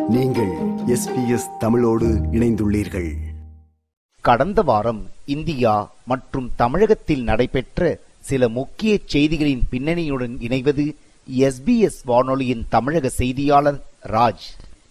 நீங்கள் எஸ்பிஎஸ் தமிழோடு இணைந்துள்ளீர்கள் கடந்த வாரம் இந்தியா மற்றும் தமிழகத்தில் நடைபெற்ற சில முக்கிய செய்திகளின் பின்னணியுடன் இணைவது எஸ்பிஎஸ் வானொலியின் தமிழக செய்தியாளர் ராஜ்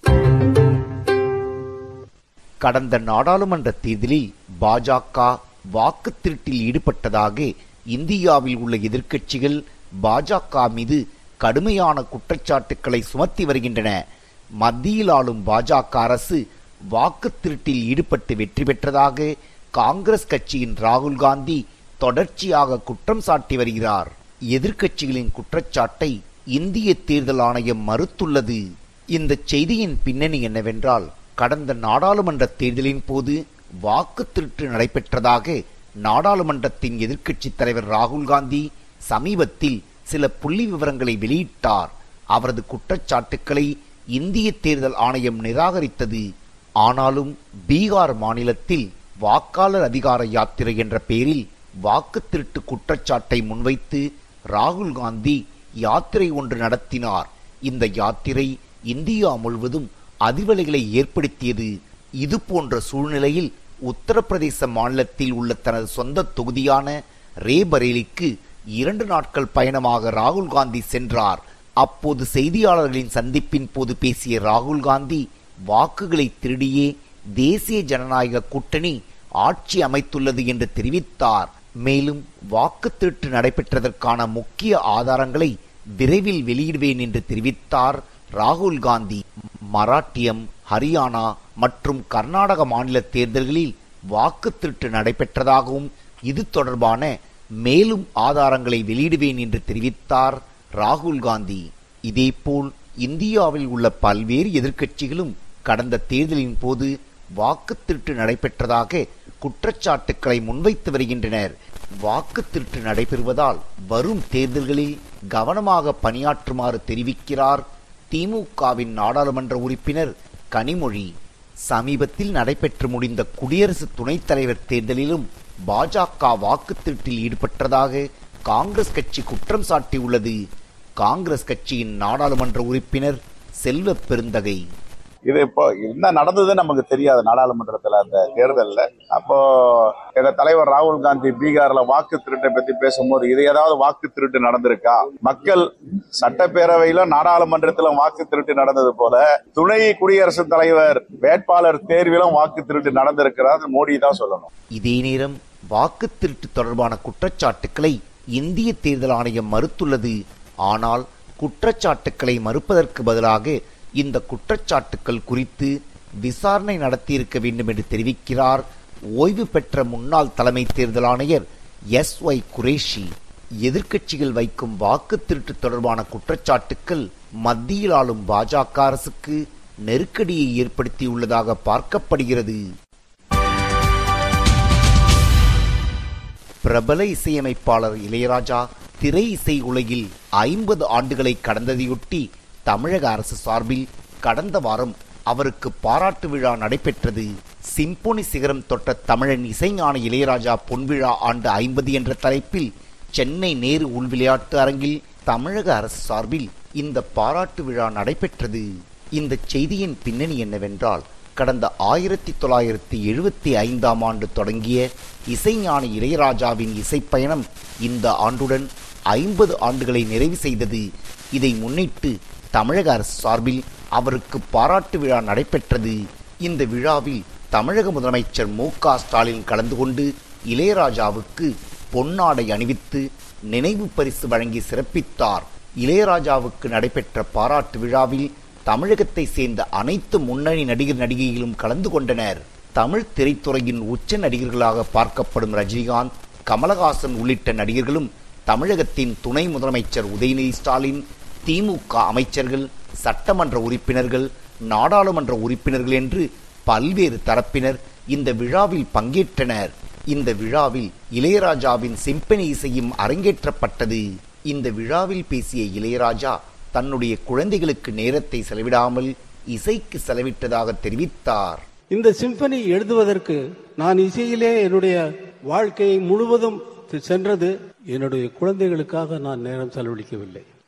கடந்த நாடாளுமன்ற தேர்தலில் பாஜக வாக்கு திருட்டில் ஈடுபட்டதாக இந்தியாவில் உள்ள எதிர்க்கட்சிகள் பாஜக மீது கடுமையான குற்றச்சாட்டுக்களை சுமத்தி வருகின்றன மத்தியில் ஆளும் பாஜக அரசு வாக்கு திருட்டில் ஈடுபட்டு வெற்றி பெற்றதாக காங்கிரஸ் கட்சியின் ராகுல் காந்தி தொடர்ச்சியாக குற்றம் சாட்டி வருகிறார் எதிர்க்கட்சிகளின் குற்றச்சாட்டை இந்திய தேர்தல் ஆணையம் மறுத்துள்ளது இந்த செய்தியின் பின்னணி என்னவென்றால் கடந்த நாடாளுமன்ற தேர்தலின் போது வாக்கு திருட்டு நடைபெற்றதாக நாடாளுமன்றத்தின் எதிர்க்கட்சித் தலைவர் ராகுல் காந்தி சமீபத்தில் சில புள்ளி விவரங்களை வெளியிட்டார் அவரது குற்றச்சாட்டுக்களை இந்திய தேர்தல் ஆணையம் நிராகரித்தது ஆனாலும் பீகார் மாநிலத்தில் வாக்காளர் அதிகார யாத்திரை என்ற பெயரில் வாக்கு திருட்டு குற்றச்சாட்டை முன்வைத்து ராகுல் காந்தி யாத்திரை ஒன்று நடத்தினார் இந்த யாத்திரை இந்தியா முழுவதும் அதிர்வலைகளை ஏற்படுத்தியது இது போன்ற சூழ்நிலையில் உத்தரப்பிரதேச மாநிலத்தில் உள்ள தனது சொந்த தொகுதியான ரேபரேலிக்கு இரண்டு நாட்கள் பயணமாக ராகுல் காந்தி சென்றார் அப்போது செய்தியாளர்களின் சந்திப்பின் போது பேசிய ராகுல் காந்தி வாக்குகளை திருடியே தேசிய ஜனநாயக கூட்டணி ஆட்சி அமைத்துள்ளது என்று தெரிவித்தார் மேலும் வாக்கு திருட்டு நடைபெற்றதற்கான முக்கிய ஆதாரங்களை விரைவில் வெளியிடுவேன் என்று தெரிவித்தார் ராகுல் காந்தி மராட்டியம் ஹரியானா மற்றும் கர்நாடக மாநில தேர்தல்களில் வாக்கு திருட்டு நடைபெற்றதாகவும் இது தொடர்பான மேலும் ஆதாரங்களை வெளியிடுவேன் என்று தெரிவித்தார் ராகுல் காந்தி இதேபோல் இந்தியாவில் உள்ள பல்வேறு எதிர்க்கட்சிகளும் கடந்த தேர்தலின் போது வாக்கு திருட்டு நடைபெற்றதாக குற்றச்சாட்டுக்களை முன்வைத்து வருகின்றனர் வாக்கு திருட்டு நடைபெறுவதால் வரும் தேர்தல்களில் கவனமாக பணியாற்றுமாறு தெரிவிக்கிறார் திமுகவின் நாடாளுமன்ற உறுப்பினர் கனிமொழி சமீபத்தில் நடைபெற்று முடிந்த குடியரசு துணைத் தலைவர் தேர்தலிலும் பாஜக வாக்கு திருட்டில் ஈடுபட்டதாக காங்கிரஸ் கட்சி குற்றம் சாட்டியுள்ளது காங்கிரஸ் கட்சியின் நாடாளுமன்ற உறுப்பினர் செல்வ பெருந்தகை இது இப்போ என்ன நடந்தது நமக்கு தெரியாது நாடாளுமன்றத்துல அந்த தேர்தல்ல அப்போ எங்க தலைவர் ராகுல் காந்தி பீகார்ல வாக்கு திருட்டை பத்தி பேசும்போது இது ஏதாவது வாக்கு திருட்டு நடந்திருக்கா மக்கள் சட்டப்பேரவையில நாடாளுமன்றத்திலும் வாக்கு திருட்டு நடந்தது போல துணை குடியரசுத் தலைவர் வேட்பாளர் தேர்விலும் வாக்கு திருட்டு நடந்திருக்கிறார் மோடி தான் சொல்லணும் இதே நேரம் வாக்கு திருட்டு தொடர்பான குற்றச்சாட்டுக்களை இந்திய தேர்தல் ஆணையம் மறுத்துள்ளது ஆனால் குற்றச்சாட்டுக்களை மறுப்பதற்கு பதிலாக இந்த குற்றச்சாட்டுக்கள் குறித்து விசாரணை நடத்தியிருக்க வேண்டும் என்று தெரிவிக்கிறார் ஓய்வு பெற்ற முன்னாள் தலைமை தேர்தல் ஆணையர் எஸ் ஒய் குரேஷி எதிர்க்கட்சிகள் வைக்கும் வாக்கு திருட்டு தொடர்பான குற்றச்சாட்டுக்கள் மத்தியில் ஆளும் பாஜக அரசுக்கு நெருக்கடியை ஏற்படுத்தியுள்ளதாக பார்க்கப்படுகிறது பிரபல இசையமைப்பாளர் இளையராஜா திரை இசை உலகில் ஐம்பது ஆண்டுகளை கடந்ததையொட்டி தமிழக அரசு சார்பில் கடந்த வாரம் அவருக்கு பாராட்டு விழா நடைபெற்றது சிம்பொனி சிகரம் தொட்ட தமிழன் இசைஞான இளையராஜா பொன்விழா ஆண்டு ஐம்பது என்ற தலைப்பில் சென்னை நேரு உள் விளையாட்டு அரங்கில் தமிழக அரசு சார்பில் இந்த பாராட்டு விழா நடைபெற்றது இந்த செய்தியின் பின்னணி என்னவென்றால் கடந்த ஆயிரத்தி தொள்ளாயிரத்தி எழுபத்தி ஐந்தாம் ஆண்டு தொடங்கிய இசைஞானி இளையராஜாவின் இசைப்பயணம் இந்த ஆண்டுடன் ஐம்பது ஆண்டுகளை நிறைவு செய்தது இதை முன்னிட்டு தமிழக அரசு சார்பில் அவருக்கு பாராட்டு விழா நடைபெற்றது இந்த விழாவில் தமிழக முதலமைச்சர் மு க ஸ்டாலின் கலந்து கொண்டு இளையராஜாவுக்கு பொன்னாடை அணிவித்து நினைவு பரிசு வழங்கி சிறப்பித்தார் இளையராஜாவுக்கு நடைபெற்ற பாராட்டு விழாவில் தமிழகத்தை சேர்ந்த அனைத்து முன்னணி நடிகர் நடிகைகளும் கலந்து கொண்டனர் தமிழ் திரைத்துறையின் உச்ச நடிகர்களாக பார்க்கப்படும் ரஜினிகாந்த் கமலஹாசன் உள்ளிட்ட நடிகர்களும் தமிழகத்தின் துணை முதலமைச்சர் உதயநிதி ஸ்டாலின் திமுக அமைச்சர்கள் சட்டமன்ற உறுப்பினர்கள் நாடாளுமன்ற உறுப்பினர்கள் என்று பல்வேறு தரப்பினர் இந்த விழாவில் பங்கேற்றனர் இந்த விழாவில் இளையராஜாவின் சிம்பனி இசையும் அரங்கேற்றப்பட்டது இந்த விழாவில் பேசிய இளையராஜா தன்னுடைய குழந்தைகளுக்கு நேரத்தை செலவிடாமல் இசைக்கு செலவிட்டதாக தெரிவித்தார் இந்த சிம்பனி எழுதுவதற்கு நான் இசையிலே என்னுடைய வாழ்க்கையை முழுவதும் சென்றது என்னுடைய குழந்தைகளுக்காக நான் நேரம் செலவழிக்கவில்லை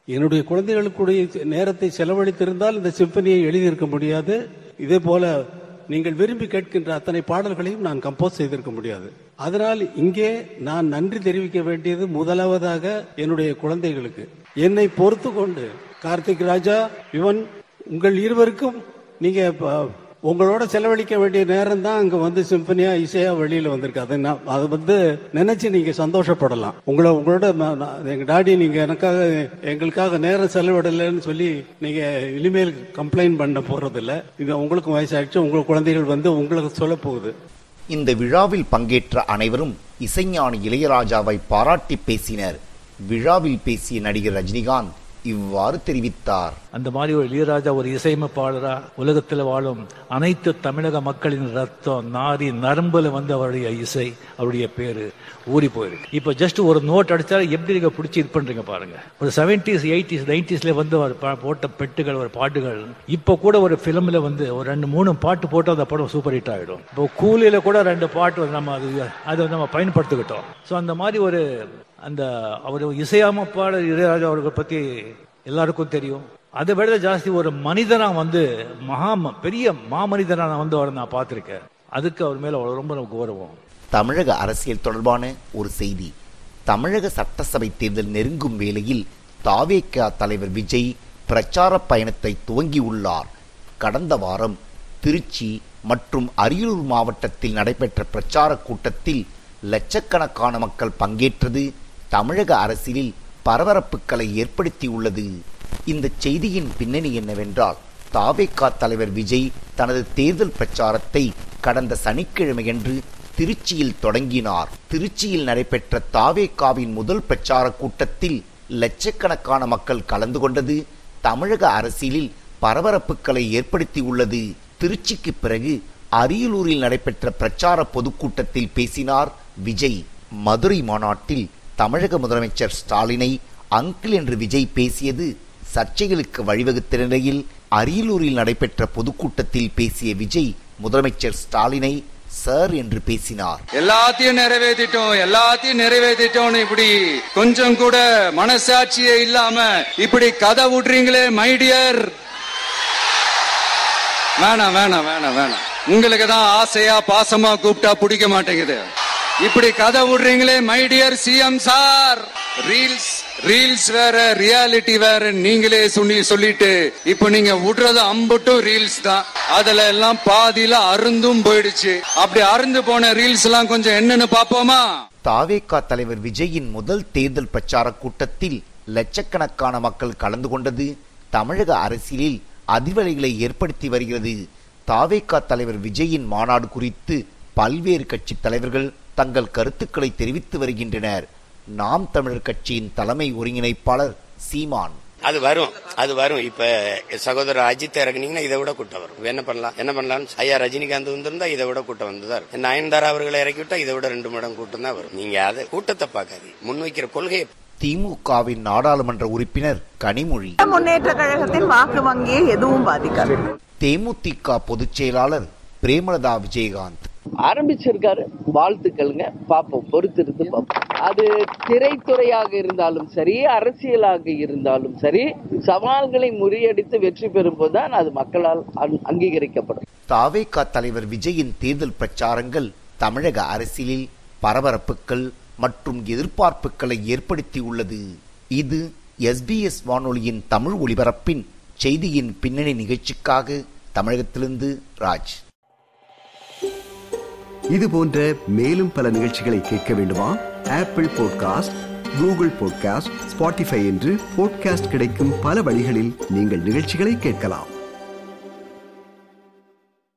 என்னுடைய குழந்தைகளுக்குடைய நேரத்தை செலவழித்திருந்தால் இந்த சிம்பனியை எழுதியிருக்க முடியாது இதே போல நீங்கள் விரும்பி கேட்கின்ற அத்தனை பாடல்களையும் நான் கம்போஸ் செய்திருக்க முடியாது அதனால் இங்கே நான் நன்றி தெரிவிக்க வேண்டியது முதலாவதாக என்னுடைய குழந்தைகளுக்கு என்னை பொறுத்து கொண்டு கார்த்திக் ராஜா இவன் உங்கள் இருவருக்கும் நீங்க ப- உங்களோட செலவழிக்க வேண்டிய நேரம் தான் அங்க வந்து சிம்பனியா இசையா வெளியில வந்திருக்கு அதை நான் அதை வந்து நினைச்சு நீங்க சந்தோஷப்படலாம் உங்களை உங்களோட ம- நான் எங்க டாடி நீங்க எனக்காக எங்களுக்காக நேரம் செலவிடலைன்னு சொல்லி நீங்க இனிமேல் கம்ப்ளைண்ட் பண்ண போறது இல்ல இது உங்களுக்கும் வயசாயிடுச்சு உங்க குழந்தைகள் வந்து உங்களுக்கு சொல்ல போகுது இந்த விழாவில் பங்கேற்ற அனைவரும் இசைஞானி இளையராஜாவை பாராட்டி பேசினர் விழாவில் பேசிய நடிகர் ரஜினிகாந்த் இவ்வாறு தெரிவித்தார் அந்த மாதிரி ஒரு இளையராஜா ஒரு இசையமைப்பாளரா உலகத்துல வாழும் அனைத்து தமிழக மக்களின் ரத்தம் நாரி நரம்புல வந்து அவருடைய இசை அவருடைய பேரு ஊறி போயிருக்கு இப்போ ஜஸ்ட் ஒரு நோட் அடிச்சா எப்படி நீங்க பிடிச்சி இது பண்றீங்க பாருங்க ஒரு செவன்டிஸ் எயிட்டிஸ் நைன்டிஸ்ல வந்து அவர் பா- போட்ட பெட்டுகள் ஒரு பாட்டுகள் இப்போ கூட ஒரு ஃபிலிம்ல வந்து ஒரு ரெண்டு மூணு பாட்டு போட்டு அந்த படம் சூப்பர் ஹிட் ஆயிடும் இப்போ கூலியில கூட ரெண்டு பாட்டு வந்து நம்ம அது அதை நம்ம பயன்படுத்திக்கிட்டோம் ஸோ அந்த மாதிரி ஒரு அந்த அவர் இசையமைப்பாளர் இளையராஜா அவர்கள் பத்தி எல்லாருக்கும் தெரியும் அதை விட ஜாஸ்தி ஒரு மனிதனா வந்து மகா ம- பெரிய மாமனிதனா நான் வந்து அவரை நான் பார்த்திருக்கேன் அதுக்கு அவர் மேல அவ்வளவு ரொம்ப எனக்கு கௌரவம் தமிழக அரசியல் தொடர்பான ஒரு செய்தி தமிழக சட்டசபை தேர்தல் நெருங்கும் வேளையில் தாவேகா தலைவர் விஜய் பிரச்சார பயணத்தை துவங்கியுள்ளார் கடந்த வாரம் திருச்சி மற்றும் அரியலூர் மாவட்டத்தில் நடைபெற்ற பிரச்சார கூட்டத்தில் லட்சக்கணக்கான மக்கள் பங்கேற்றது தமிழக அரசியலில் பரபரப்புகளை ஏற்படுத்தியுள்ளது இந்த செய்தியின் பின்னணி என்னவென்றால் தாவேகா தலைவர் விஜய் தனது தேர்தல் பிரச்சாரத்தை கடந்த சனிக்கிழமையன்று திருச்சியில் தொடங்கினார் திருச்சியில் நடைபெற்ற தாவேகாவின் முதல் பிரச்சார கூட்டத்தில் லட்சக்கணக்கான மக்கள் கலந்து கொண்டது தமிழக அரசியலில் பரபரப்புகளை ஏற்படுத்தியுள்ளது திருச்சிக்கு பிறகு அரியலூரில் நடைபெற்ற பிரச்சார பொதுக்கூட்டத்தில் பேசினார் விஜய் மதுரை மாநாட்டில் தமிழக முதலமைச்சர் ஸ்டாலினை அங்கிள் என்று விஜய் பேசியது சர்ச்சைகளுக்கு வழிவகுத்த நிலையில் அரியலூரில் நடைபெற்ற பொதுக்கூட்டத்தில் பேசிய விஜய் முதலமைச்சர் ஸ்டாலினை சார் என்று பேசினார் எல்லாத்தையும் நிறைவேற்றிட்டோம் எல்லாத்தையும் நிறைவேற்றிட்டோம்னு இப்படி கொஞ்சம் கூட மனசாட்சியே இல்லாம இப்படி கதை விடுறீங்களே மைடியர் வேணாம் வேணாம் வேணாம் வேணாம் உங்களுக்கு தான் ஆசையா பாசமா கூப்பிட்டா பிடிக்க மாட்டேங்குது இப்படி கதை விடுறீங்களே my dear CM sir reels reels வேற ரியாலிட்டி வேற நீங்களே சொல்லி சொல்லிட்டு இப்ப நீங்க விடுறது அம்பட்டும் ரீல்ஸ் தான் அதுல எல்லாம் பாதியில அருந்தும் போயிடுச்சு அப்படி அருந்து போன ரீல்ஸ் எல்லாம் கொஞ்சம் என்னன்னு பாப்போமா தாவேகா தலைவர் விஜயின் முதல் தேர்தல் பிரச்சார கூட்டத்தில் லட்சக்கணக்கான மக்கள் கலந்து கொண்டது தமிழக அரசியலில் அதிர்வலைகளை ஏற்படுத்தி வருகிறது தாவேகா தலைவர் விஜயின் மாநாடு குறித்து பல்வேறு கட்சி தலைவர்கள் தங்கள் கருத்துக்களை தெரிவித்து வருகின்றனர் நாம் தமிழர் கட்சியின் தலைமை ஒருங்கிணைப்பாளர் சீமான் அது வரும் அது வரும் இப்ப சகோதரர் அஜித் இறங்குனீங்கன்னா இதை விட கூட்டம் வரும் என்ன பண்ணலாம் என்ன பண்ணலாம் ஐயா ரஜினிகாந்த் வந்திருந்தா இதை விட கூட்டம் வந்ததா இருக்கும் நயன்தாரா அவர்களை இறக்கி விட்டா இதை விட ரெண்டு மடம் கூட்டம் தான் வரும் நீங்க அதை கூட்டத்தை பார்க்காதீங்க முன்வைக்கிற கொள்கையை திமுகவின் நாடாளுமன்ற உறுப்பினர் கனிமொழி முன்னேற்ற கழகத்தின் வாக்கு வங்கியை எதுவும் பாதிக்காது தேமுதிக பொதுச் செயலாளர் பிரேமலதா விஜயகாந்த் ஆரம்பிச்சிருக்காரு வாழ்த்துக்கள்ங்க பார்ப்போம் பொறுத்திருந்து பார்ப்போம் அது திரைத்துறையாக இருந்தாலும் சரி அரசியலாக இருந்தாலும் சரி சவால்களை முறியடித்து வெற்றி பெறும்போது தான் அது மக்களால் அங்- அங்கீகரிக்கப்படும் தாவேகா தலைவர் விஜயின் தேர்தல் பிரச்சாரங்கள் தமிழக அரசியலில் பரபரப்புகள் மற்றும் எதிர்பார்ப்புகளை ஏற்படுத்தியுள்ளது இது எஸ்பிஎஸ் வானொலியின் தமிழ் ஒலிபரப்பின் செய்தியின் பின்னணி நிகழ்ச்சிக்காக தமிழகத்திலிருந்து ராஜ் இது போன்ற மேலும் பல நிகழ்ச்சிகளை கேட்க வேண்டுமா Apple podcast Google podcast Spotify என்று பாட்காஸ்ட் கிடைக்கும் பல வழிகளில் நீங்கள் நிகழ்ச்சிகளை கேட்கலாம்